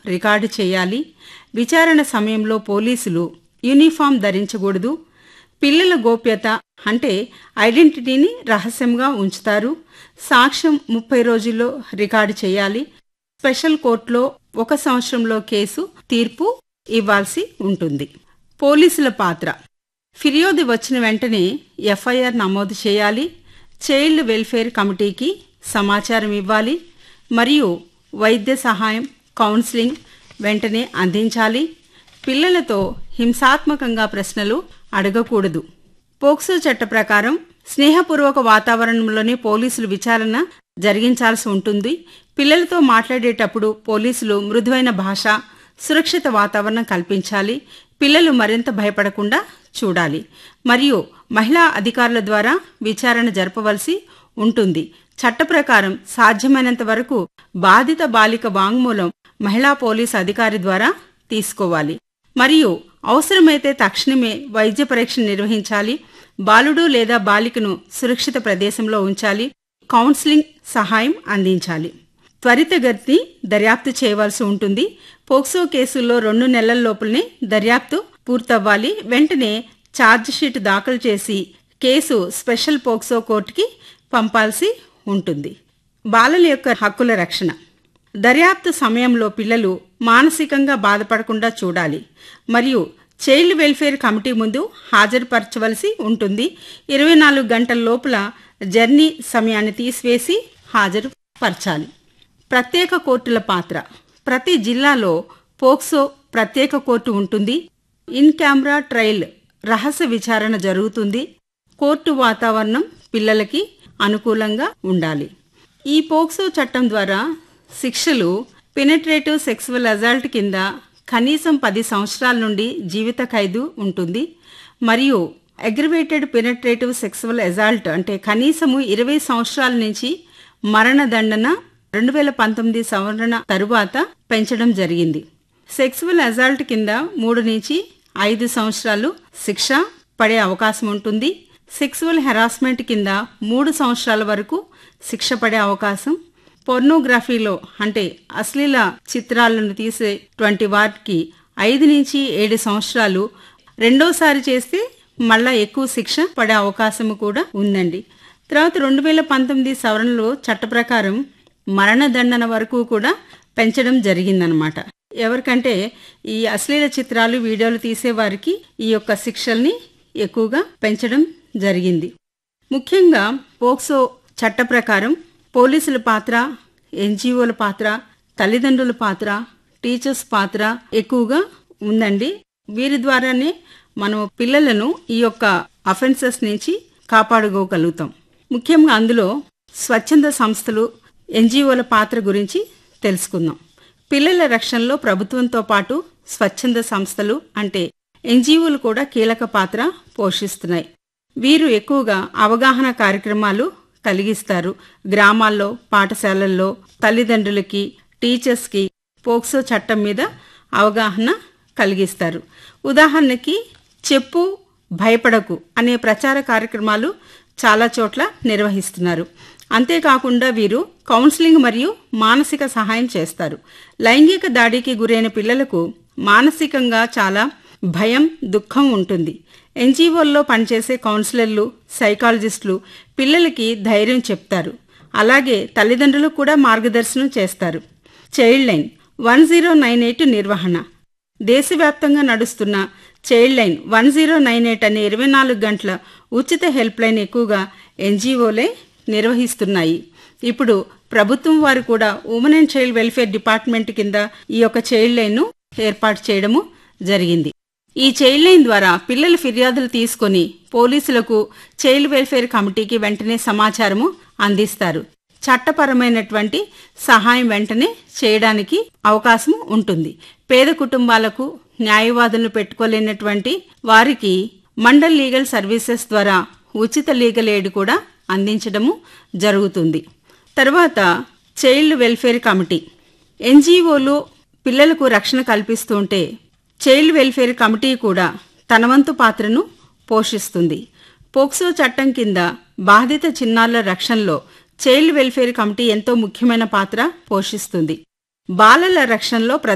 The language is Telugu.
రికార్డు చేయాలి విచారణ సమయంలో పోలీసులు యూనిఫామ్ ధరించకూడదు పిల్లల గోప్యత అంటే ఐడెంటిటీని రహస్యంగా ఉంచుతారు సాక్ష్యం ముప్పై రోజుల్లో రికార్డు చేయాలి స్పెషల్ కోర్టులో ఒక సంవత్సరంలో కేసు తీర్పు ఇవ్వాల్సి ఉంటుంది పోలీసుల పాత్ర ఫిర్యాదు వచ్చిన వెంటనే ఎఫ్ఐఆర్ నమోదు చేయాలి చైల్డ్ వెల్ఫేర్ కమిటీకి సమాచారం ఇవ్వాలి మరియు వైద్య సహాయం కౌన్సిలింగ్ వెంటనే అందించాలి పిల్లలతో హింసాత్మకంగా ప్రశ్నలు అడగకూడదు పోక్సో చట్ట ప్రకారం స్నేహపూర్వక వాతావరణంలోనే పోలీసులు విచారణ జరిగించాల్సి ఉంటుంది పిల్లలతో మాట్లాడేటప్పుడు పోలీసులు మృదువైన భాష సురక్షిత వాతావరణం కల్పించాలి పిల్లలు మరింత భయపడకుండా చూడాలి మరియు మహిళా అధికారుల ద్వారా విచారణ జరపవలసి ఉంటుంది చట్ట ప్రకారం సాధ్యమైనంత వరకు బాధిత బాలిక వాంగ్మూలం మహిళా పోలీసు అధికారి ద్వారా తీసుకోవాలి మరియు అవసరమైతే తక్షణమే వైద్య పరీక్ష నిర్వహించాలి బాలుడు లేదా బాలికను సురక్షిత ప్రదేశంలో ఉంచాలి కౌన్సిలింగ్ సహాయం అందించాలి త్వరితగతి దర్యాప్తు చేయవలసి ఉంటుంది పోక్సో కేసుల్లో రెండు నెలల లోపలనే దర్యాప్తు పూర్తవ్వాలి వెంటనే ఛార్జిషీట్ దాఖలు చేసి కేసు స్పెషల్ పోక్సో కోర్టుకి పంపాల్సి ఉంటుంది బాలల యొక్క హక్కుల రక్షణ దర్యాప్తు సమయంలో పిల్లలు మానసికంగా బాధపడకుండా చూడాలి మరియు చైల్డ్ వెల్ఫేర్ కమిటీ ముందు హాజరుపరచవలసి ఉంటుంది ఇరవై నాలుగు గంటల లోపల జర్నీ సమయాన్ని తీసివేసి హాజరుపరచాలి ప్రత్యేక కోర్టుల పాత్ర ప్రతి జిల్లాలో పోక్సో ప్రత్యేక కోర్టు ఉంటుంది ఇన్ కెమెరా ట్రయల్ రహస్య విచారణ జరుగుతుంది కోర్టు వాతావరణం పిల్లలకి అనుకూలంగా ఉండాలి ఈ పోక్సో చట్టం ద్వారా శిక్షలు పెనట్రేటివ్ సెక్సువల్ అజాల్ట్ కింద కనీసం పది సంవత్సరాల నుండి జీవిత ఖైదు ఉంటుంది మరియు అగ్రివేటెడ్ పెనట్రేటివ్ సెక్సువల్ అజాల్ట్ అంటే కనీసము ఇరవై సంవత్సరాల నుంచి మరణదండన రెండు వేల పంతొమ్మిది సంవరణ తరువాత పెంచడం జరిగింది సెక్సువల్ అజాల్ట్ కింద మూడు నుంచి ఐదు సంవత్సరాలు శిక్ష పడే అవకాశం ఉంటుంది సెక్సువల్ హెరాస్మెంట్ కింద మూడు సంవత్సరాల వరకు శిక్ష పడే అవకాశం పొర్నోగ్రఫీలో అంటే అశ్లీల చిత్రాలను తీసేటువంటి వాటికి ఐదు నుంచి ఏడు సంవత్సరాలు రెండోసారి చేస్తే మళ్ళా ఎక్కువ శిక్ష పడే అవకాశం కూడా ఉందండి తర్వాత రెండు వేల పంతొమ్మిది సవరణలో చట్ట ప్రకారం మరణదండన వరకు కూడా పెంచడం జరిగిందనమాట ఎవరికంటే ఈ అశ్లీల చిత్రాలు వీడియోలు తీసేవారికి ఈ యొక్క శిక్షల్ని ఎక్కువగా పెంచడం జరిగింది ముఖ్యంగా పోక్సో చట్ట ప్రకారం పోలీసుల పాత్ర ఎన్జిఓల పాత్ర తల్లిదండ్రుల పాత్ర టీచర్స్ పాత్ర ఎక్కువగా ఉందండి వీరి ద్వారానే మనం పిల్లలను ఈ యొక్క అఫెన్సెస్ నుంచి కాపాడుకోగలుగుతాం ముఖ్యంగా అందులో స్వచ్ఛంద సంస్థలు ఎన్జిఓల పాత్ర గురించి తెలుసుకుందాం పిల్లల రక్షణలో ప్రభుత్వంతో పాటు స్వచ్ఛంద సంస్థలు అంటే ఎన్జిఓలు కూడా కీలక పాత్ర పోషిస్తున్నాయి వీరు ఎక్కువగా అవగాహన కార్యక్రమాలు కలిగిస్తారు గ్రామాల్లో పాఠశాలల్లో తల్లిదండ్రులకి టీచర్స్కి పోక్సో చట్టం మీద అవగాహన కలిగిస్తారు ఉదాహరణకి చెప్పు భయపడకు అనే ప్రచార కార్యక్రమాలు చాలా చోట్ల నిర్వహిస్తున్నారు అంతేకాకుండా వీరు కౌన్సిలింగ్ మరియు మానసిక సహాయం చేస్తారు లైంగిక దాడికి గురైన పిల్లలకు మానసికంగా చాలా భయం దుఃఖం ఉంటుంది ఎన్జిఓల్లో పనిచేసే కౌన్సిలర్లు సైకాలజిస్టులు పిల్లలకి ధైర్యం చెప్తారు అలాగే తల్లిదండ్రులకు కూడా మార్గదర్శనం చేస్తారు childline one zero nine eight నిర్వహణ దేశవ్యాప్తంగా నడుస్తున్న childline one zero nine eight అనే ఇరవై నాలుగు గంటల ఉచిత హెల్ప్ లైన్ ఎక్కువగా ఎన్జిఓలే నిర్వహిస్తున్నాయి ఇప్పుడు ప్రభుత్వం వారు కూడా women and child welfare department కింద ఈ యొక్క చైల్డ్ లైన్ను ఏర్పాటు చేయడము జరిగింది ఈ చైల్డ్ లైన్ ద్వారా పిల్లల ఫిర్యాదులు తీసుకొని పోలీసులకు చైల్డ్ వెల్ఫేర్ కమిటీకి వెంటనే సమాచారము అందిస్తారు చట్టపరమైనటువంటి సహాయం వెంటనే చేయడానికి అవకాశం ఉంటుంది పేద కుటుంబాలకు న్యాయవాదులను పెట్టుకోలేనటువంటి వారికి మండల్ లీగల్ సర్వీసెస్ ద్వారా ఉచిత లీగల్ ఎయిడ్ కూడా అందించడము జరుగుతుంది తర్వాత చైల్డ్ వెల్ఫేర్ కమిటీ ఎన్జిఓలు పిల్లలకు రక్షణ కల్పిస్తుంటే చైల్డ్ వెల్ఫేర్ కమిటీ కూడా తన వంతు పాత్రను పోషిస్తుంది పోక్సో చట్టం కింద బాధిత చిన్నారుల రక్షణలో చైల్డ్ వెల్ఫేర్ కమిటీ ఎంతో ముఖ్యమైన పాత్ర పోషిస్తుంది బాలల రక్షణలో